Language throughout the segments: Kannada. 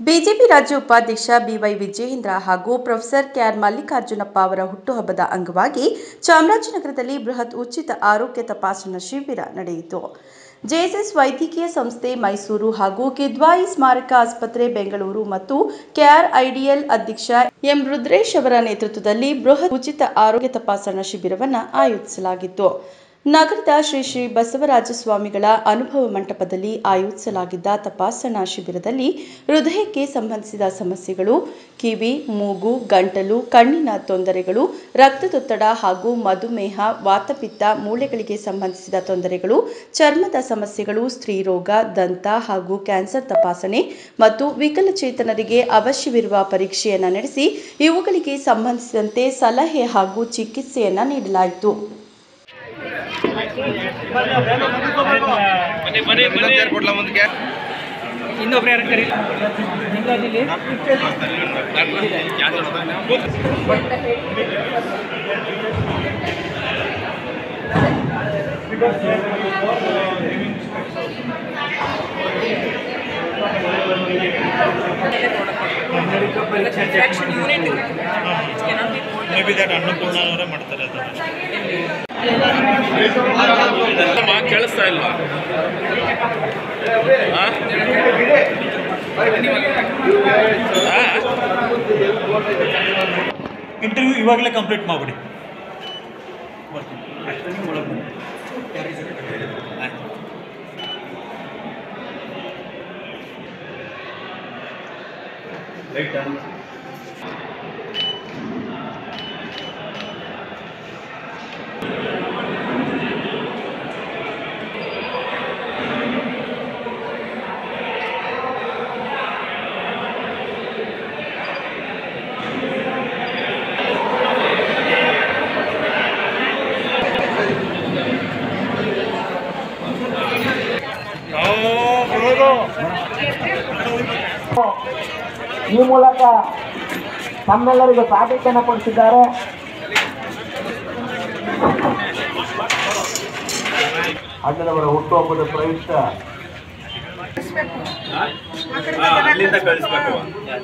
ಬಿಜೆಪಿ ರಾಜ್ಯ ಉಪಾಧ್ಯಕ್ಷ ಬಿವೈ ವಿಜಯೇಂದ್ರ ಹಾಗೂ ಪ್ರೊಫೆಸರ್ ಕೆಆರ್ ಮಲ್ಲಿಕಾರ್ಜುನಪ್ಪ ಅವರ ಹುಟ್ಟುಹಬ್ಬದ ಅಂಗವಾಗಿ ಚಾಮರಾಜನಗರದಲ್ಲಿ ಬೃಹತ್ ಉಚಿತ ಆರೋಗ್ಯ ತಪಾಸಣಾ ಶಿಬಿರ ನಡೆಯಿತು ಜೆಎಸ್ಎಸ್ ವೈದ್ಯಕೀಯ ಸಂಸ್ಥೆ ಮೈಸೂರು ಹಾಗೂ ಕಿದ್ವಾಯಿ ಸ್ಮಾರಕ ಆಸ್ಪತ್ರೆ ಬೆಂಗಳೂರು ಮತ್ತು ಕೆಆರ್ ಐಡಿಎಲ್ ಅಧ್ಯಕ್ಷ ಎಂ ರುದ್ರೇಶ್ ಅವರ ನೇತೃತ್ವದಲ್ಲಿ ಬೃಹತ್ ಉಚಿತ ಆರೋಗ್ಯ ತಪಾಸಣಾ ಶಿಬಿರವನ್ನು ಆಯೋಜಿಸಲಾಗಿತ್ತು ನಗರದ ಶ್ರೀ ಶ್ರೀ ಬಸವರಾಜ ಸ್ವಾಮಿಗಳ ಅನುಭವ ಮಂಟಪದಲ್ಲಿ ಆಯೋಜಿಸಲಾಗಿದ್ದ ತಪಾಸಣಾ ಶಿಬಿರದಲ್ಲಿ ಹೃದಯಕ್ಕೆ ಸಂಬಂಧಿಸಿದ ಸಮಸ್ಯೆಗಳು ಕಿವಿ ಮೂಗು ಗಂಟಲು ಕಣ್ಣಿನ ತೊಂದರೆಗಳು ರಕ್ತದೊತ್ತಡ ಹಾಗೂ ಮಧುಮೇಹ ವಾತಪಿತ್ತ ಮೂಳೆಗಳಿಗೆ ಸಂಬಂಧಿಸಿದ ತೊಂದರೆಗಳು ಚರ್ಮದ ಸಮಸ್ಯೆಗಳು ಸ್ತ್ರೀರೋಗ ದಂತ ಹಾಗೂ ಕ್ಯಾನ್ಸರ್ ತಪಾಸಣೆ ಮತ್ತು ವಿಕಲಚೇತನರಿಗೆ ಅವಶ್ಯವಿರುವ ಪರೀಕ್ಷೆಯನ್ನು ನಡೆಸಿ ಇವುಗಳಿಗೆ ಸಂಬಂಧಿಸಿದಂತೆ ಸಲಹೆ ಹಾಗೂ ಚಿಕಿತ್ಸೆಯನ್ನು ನೀಡಲಾಯಿತು ಕೊಡ್ಲಾ ಮುಂದಕ್ಕೆ ಇನ್ನೊಬ್ರು ಯಾರು ಕರಿ ಹಿಂಗಾದಿಲ್ಲಿ ಮೇ ಬಿ ದಟ್ ಅನ್ನಪೂರ್ಣ ಅವರೇ ಮಾಡ್ತಾರೆ ಅದನ್ನ ಅಮ್ಮ ಕೇಳಿಸ್ತಾ ಇಲ್ಲ ಆ? ಆ? ಇಂಟರ್ವ್ಯೂ ಇವಾಗಲೇ ಕಂಪ್ಲೀಟ್ ಮಾಡಿಬಿಡಿ ಈ ಮೂಲಕ ತಮ್ಮೆಲ್ಲರಿಗೂ ಸಾಧ್ಯತೆಯನ್ನು ಪಡಿಸಿದ್ದಾರೆ ಅಣ್ಣನವರ ಹುಟ್ಟುಹಬ್ಬದ ಪ್ರಯುಕ್ತ ಅಲ್ಲಿಂದ ಕಳಿಸ್ಬೇಕು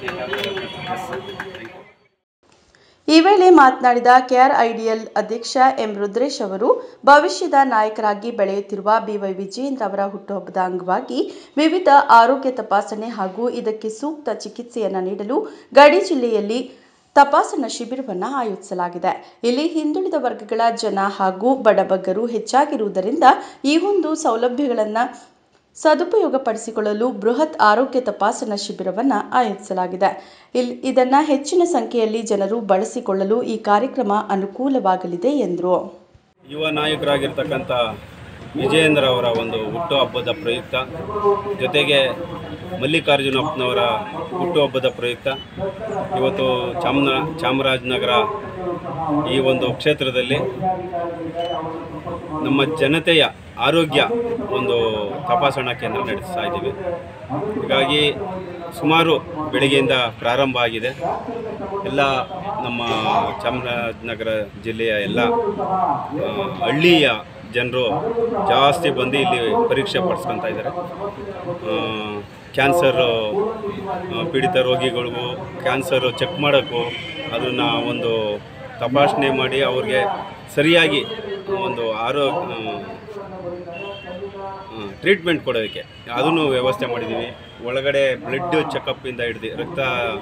ಈ ವೇಳೆ ಮಾತನಾಡಿದ ಕೆಆರ್ ಐಡಿಎಲ್ ಅಧ್ಯಕ್ಷ ಎಂ ರುದ್ರೇಶ್ ಅವರು ಭವಿಷ್ಯದ ನಾಯಕರಾಗಿ ಬೆಳೆಯುತ್ತಿರುವ ಬಿವೈ ವಿಜಯೇಂದ್ರ ಅವರ ಹುಟ್ಟುಹಬ್ಬದ ಅಂಗವಾಗಿ ವಿವಿಧ ಆರೋಗ್ಯ ತಪಾಸಣೆ ಹಾಗೂ ಇದಕ್ಕೆ ಸೂಕ್ತ ಚಿಕಿತ್ಸೆಯನ್ನು ನೀಡಲು ಗಡಿ ಜಿಲ್ಲೆಯಲ್ಲಿ ತಪಾಸಣಾ ಶಿಬಿರವನ್ನು ಆಯೋಜಿಸಲಾಗಿದೆ ಇಲ್ಲಿ ಹಿಂದುಳಿದ ವರ್ಗಗಳ ಜನ ಹಾಗೂ ಬಡಬಗ್ಗರು ಹೆಚ್ಚಾಗಿರುವುದರಿಂದ ಈ ಒಂದು ಸೌಲಭ್ಯಗಳನ್ನು ಸದುಪಯೋಗಪಡಿಸಿಕೊಳ್ಳಲು ಬೃಹತ್ ಆರೋಗ್ಯ ತಪಾಸಣಾ ಶಿಬಿರವನ್ನು ಆಯೋಜಿಸಲಾಗಿದೆ ಇಲ್ಲಿ ಇದನ್ನು ಹೆಚ್ಚಿನ ಸಂಖ್ಯೆಯಲ್ಲಿ ಜನರು ಬಳಸಿಕೊಳ್ಳಲು ಈ ಕಾರ್ಯಕ್ರಮ ಅನುಕೂಲವಾಗಲಿದೆ ಎಂದರು ಯುವ ನಾಯಕರಾಗಿರ್ತಕ್ಕಂಥ ವಿಜಯೇಂದ್ರ ಅವರ ಒಂದು ಹುಟ್ಟುಹಬ್ಬದ ಪ್ರಯುಕ್ತ ಜೊತೆಗೆ ಮಲ್ಲಿಕಾರ್ಜುನಪ್ಪನವರ ಹುಟ್ಟುಹಬ್ಬದ ಪ್ರಯುಕ್ತ ಇವತ್ತು ಚಾಮನ ಚಾಮರಾಜನಗರ ಈ ಒಂದು ಕ್ಷೇತ್ರದಲ್ಲಿ ನಮ್ಮ ಜನತೆಯ ಆರೋಗ್ಯ ಒಂದು ತಪಾಸಣಾ ಕೇಂದ್ರ ನಡೆಸ್ತಾ ಇದ್ದೀವಿ ಹೀಗಾಗಿ ಸುಮಾರು ಬೆಳಗ್ಗೆಯಿಂದ ಪ್ರಾರಂಭ ಆಗಿದೆ ಎಲ್ಲ ನಮ್ಮ ಚಾಮರಾಜನಗರ ಜಿಲ್ಲೆಯ ಎಲ್ಲ ಆ, ಹಳ್ಳಿಯ ಜನರು ಜಾಸ್ತಿ ಬಂದು ಇಲ್ಲಿ ಪರೀಕ್ಷೆ ಪಡಿಸ್ಕೊತಾ ಇದ್ದಾರೆ ಕ್ಯಾನ್ಸರ್ ಪೀಡಿತ ರೋಗಿಗಳಿಗೂ ಕ್ಯಾನ್ಸರು ಚೆಕ್ ಮಾಡೋಕ್ಕೂ ಅದನ್ನು ಒಂದು ತಪಾಸಣೆ ಮಾಡಿ ಅವ್ರಿಗೆ ಸರಿಯಾಗಿ ಒಂದು ಆರೋಗ್ಯ ಟ್ರೀಟ್ಮೆಂಟ್ ಕೊಡೋದಕ್ಕೆ ಅದನ್ನು ವ್ಯವಸ್ಥೆ ಮಾಡಿದ್ದೀವಿ ಒಳಗಡೆ ಬ್ಲಡ್ ಚೆಕಪ್ಪಿಂದ ಹಿಡ್ದು ರಕ್ತ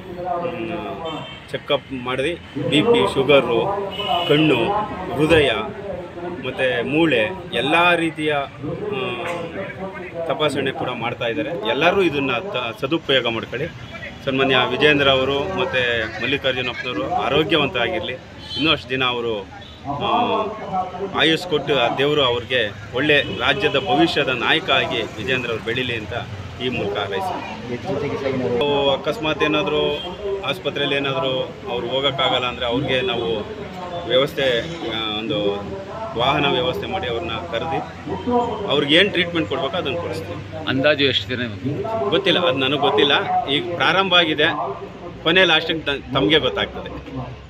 ಚೆಕಪ್ ಮಾಡಿ ಬಿ ಪಿ ಶುಗರು ಕಣ್ಣು ಹೃದಯ ಮತ್ತು ಮೂಳೆ ಎಲ್ಲ ರೀತಿಯ ಆ, ತಪಾಸಣೆ ಕೂಡ ಮಾಡ್ತಾ ಇದ್ದಾರೆ ಎಲ್ಲರೂ ಇದನ್ನು ತ ಸದುಪಯೋಗ ಮಾಡ್ಕೊಳ್ಳಿ ಸನ್ಮಾನ್ಯ ವಿಜೇಂದ್ರ ಅವರು ಮತ್ತು ಮಲ್ಲಿಕಾರ್ಜುನಪ್ಪನವರು ಆರೋಗ್ಯವಂತರಾಗಿರಲಿ ಇನ್ನೂ ಅಷ್ಟು ದಿನ ಅವರು ಆ, ಆಯುಷ್ ಕೊಟ್ಟು ಆ ದೇವರು ಅವ್ರಿಗೆ ಒಳ್ಳೆ ರಾಜ್ಯದ ಭವಿಷ್ಯದ ನಾಯಕ ಆಗಿ ವಿಜೇಂದ್ರ ಅವರು ಬೆಳೀಲಿ ಅಂತ ಈ ಮೂಲಕ ಹಾರೈಸ್ತೀನಿ ನಾವು ಅಕಸ್ಮಾತ್ ಏನಾದರೂ ಆಸ್ಪತ್ರೆಯಲ್ಲಿ ಏನಾದರೂ ಅವ್ರು ಹೋಗೋಕ್ಕಾಗಲ್ಲ ಅಂದರೆ ಅವ್ರಿಗೆ ನಾವು ವ್ಯವಸ್ಥೆ ಆ, ಒಂದು ವಾಹನ ವ್ಯವಸ್ಥೆ ಮಾಡಿ ಅವ್ರನ್ನ ಕರೆದಿ ಅವ್ರಿಗೆ ಏನು ಟ್ರೀಟ್ಮೆಂಟ್ ಕೊಡ್ಬೇಕು ಅದನ್ನು ಕೊಡಿಸ್ತೀವಿ ಅಂದಾಜು ಎಷ್ಟು ದಿನ ಗೊತ್ತಿಲ್ಲ ಅದು ನನಗೆ ಗೊತ್ತಿಲ್ಲ ಈಗ ಪ್ರಾರಂಭ ಆಗಿದೆ ಕೊನೆ ಲಾಸ್ಟಿಗೆ ತಮಗೆ ಗೊತ್ತಾಗ್ತದೆ